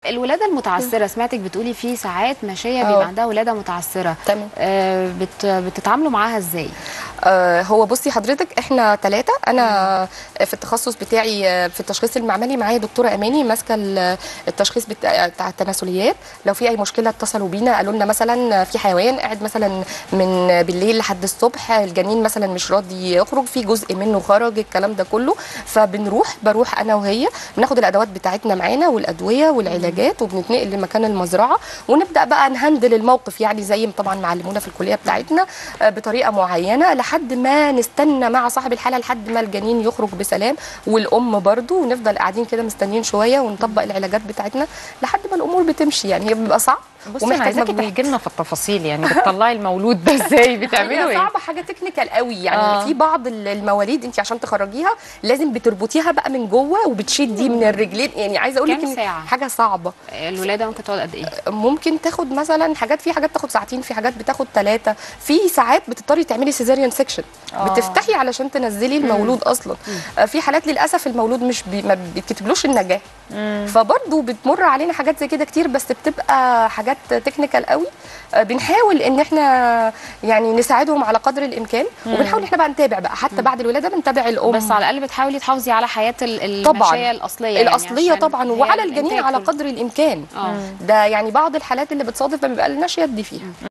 الولاده المتعثره سمعتك بتقولي في ساعات ماشيه آه. بيبقى عندها ولاده متعثره تمام. آه بت بتتعاملوا معاها ازاي آه، هو بصي حضرتك احنا ثلاثة انا في التخصص بتاعي آه، في التشخيص المعملي معايا دكتورة اماني ماسكة ال- التشخيص بتاع بتاع التناسليات لو في اي مشكلة اتصلوا بينا قالوا لنا مثلا في حيوان قاعد مثلا من بالليل لحد الصبح الجنين مثلا مش راضي يخرج في جزء منه خرج الكلام ده كله فبنروح بروح انا وهي بناخد الادوات بتاعتنا معانا والادويه والعلاجات وبنتنقل لمكان المزرعه ونبدا بقى نهندل الموقف يعني زي ما طبعا معلمونا في الكليه بتاعتنا آه، بطريقه معينه لحد ما نستنى مع صاحب الحاله لحد ما الجنين يخرج بسلام والام برضو ونفضل قاعدين كده مستنيين شويه ونطبق العلاجات بتاعتنا لحد ما الامور بتمشي يعني هي بيبقى صعب بصي انا ومحتاج عايزاكي مجهود. تحكي لنا في التفاصيل يعني بتطلعي المولود ده ازاي بتعملوا هي ايه صعبه حاجه تكنيكال قوي يعني آه. آه. في بعض ال- المواليد انت عشان تخرجيها لازم بتربطيها بقى من جوه وبتشدي من الرجلين يعني عايزه اقول لك كام إن ساعة؟ حاجه صعبه الولاده ممكن تقعد قد ايه ممكن تاخد مثلا حاجات في حاجات تاخد ساعتين في حاجات بتاخد ثلاثه في ساعات بتضطري تعملي سيزاريان سيكشن آه. بتفتحي علشان تنزلي المولود اصلا آه، في حالات للاسف المولود مش بي ما بيتكتبلوش النجاه فبرضه بتمر علينا حاجات زي كده كتير بس بتبقى حاجات تكنيكال قوي آه، بنحاول ان احنا يعني نساعدهم على قدر الامكان وبنحاول ان احنا بقى نتابع بقى حتى بعد الولاده بنتابع الام بس على الاقل بتحاولي تحافظي على حياه ال- طبعاً. الماشيه الاصليه يعني الاصليه عشان طبعا هي وعلى الجنين الإنتاج على كله. قدر الامكان اه ده يعني بعض الحالات اللي بتصادف ما بيبقى لناش يد فيها